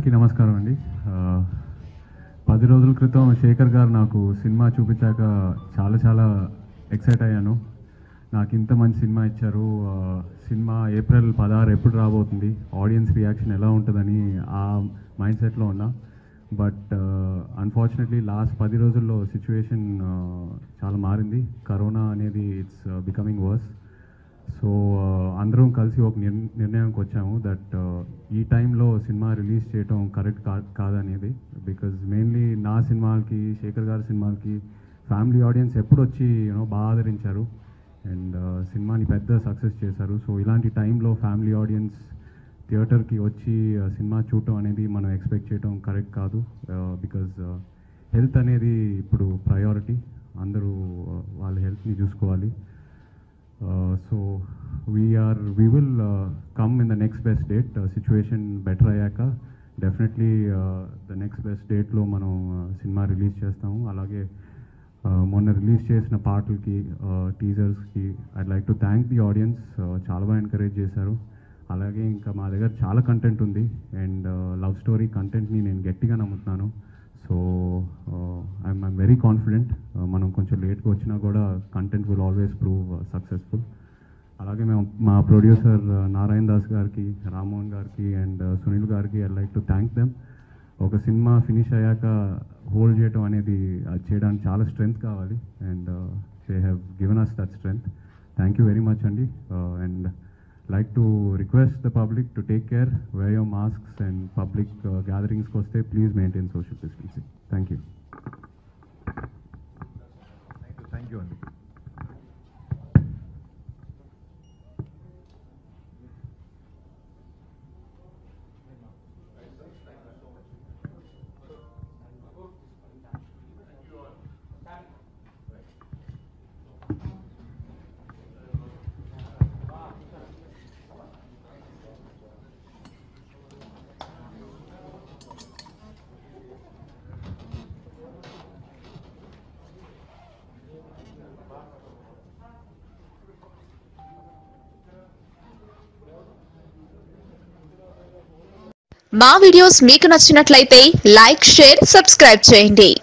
అందరికీ నమస్కారం అండి ఆ, పది రోజుల క్రితం శేఖర్ గారు నాకు సినిమా చూపించాక చాలా చాలా ఎక్సైట్ అయ్యాను నాకు ఇంత మంచి సినిమా ఇచ్చారు ఆ, సినిమా ఏప్రిల్ పదహారు ఎప్పుడు రాబోతుంది ఆడియన్స్ రియాక్షన్ ఎలా ఉంటుందని ఆ మైండ్ సెట్లో ఉన్నా బట్ అన్ఫార్చునేట్లీ లాస్ట్ పది రోజుల్లో సిచ్యువేషన్ చాలా మారింది కరోనా అనేది ఇట్స్ బికమింగ్ వర్స్ సో అందరం కలిసి ఒక నిర్ నిర్ణయానికి వచ్చాము దట్ ఈ టైంలో సినిమా రిలీజ్ చేయటం కరెక్ట్ కా కాదనేది బికాజ్ మెయిన్లీ నా సినిమాలకి శేఖర్ గారి సినిమాలకి ఫ్యామిలీ ఆడియన్స్ ఎప్పుడు వచ్చి యూనో బాగా ఆదరించారు అండ్ సినిమాని పెద్ద సక్సెస్ చేశారు సో ఇలాంటి టైంలో ఫ్యామిలీ ఆడియన్స్ థియేటర్కి వచ్చి uh, సినిమా చూడటం అనేది మనం ఎక్స్పెక్ట్ చేయటం కరెక్ట్ కాదు బికాజ్ హెల్త్ అనేది ఇప్పుడు ప్రయారిటీ అందరూ uh, వాళ్ళ హెల్త్ని చూసుకోవాలి so we're we will come in the next best date situation better అయ్యాక డెఫినెట్లీ ద నెక్స్ట్ బెస్ట్ డేట్లో మనం uh, సినిమా రిలీజ్ చేస్తాము అలాగే uh, మొన్న రిలీజ్ చేసిన పాటలకి టీజర్స్కి I'd like to thank the audience చాలా బాగా ఎంకరేజ్ చేశారు అలాగే ఇంకా మా దగ్గర చాలా కంటెంట్ ఉంది అండ్ లవ్ స్టోరీ కంటెంట్ని నేను గట్టిగా నమ్ముతున్నాను so I'm I'm very confident మనం కొంచెం లేట్గా వచ్చినా కూడా content will always prove successful అలాగే మేము మా ప్రొడ్యూసర్ నారాయణ దాస్ గారికి రామ్మోహన్ గారికి అండ్ సునీల్ గారికి I like to thank them ఒక సినిమా ఫినిష్ అయ్యాక హోల్డ్ చేయడం అనేది అది చేయడానికి చాలా స్ట్రెంగ్త్ కావాలి and they have given us that strength thank you very much అండి and like to request the public to take care wear your masks and public గ్యాదరింగ్స్కి వస్తే please maintain social distancing thank you thank you అండి మా videos మీకు నచ్చినట్లయితే like share subscribe చేయండి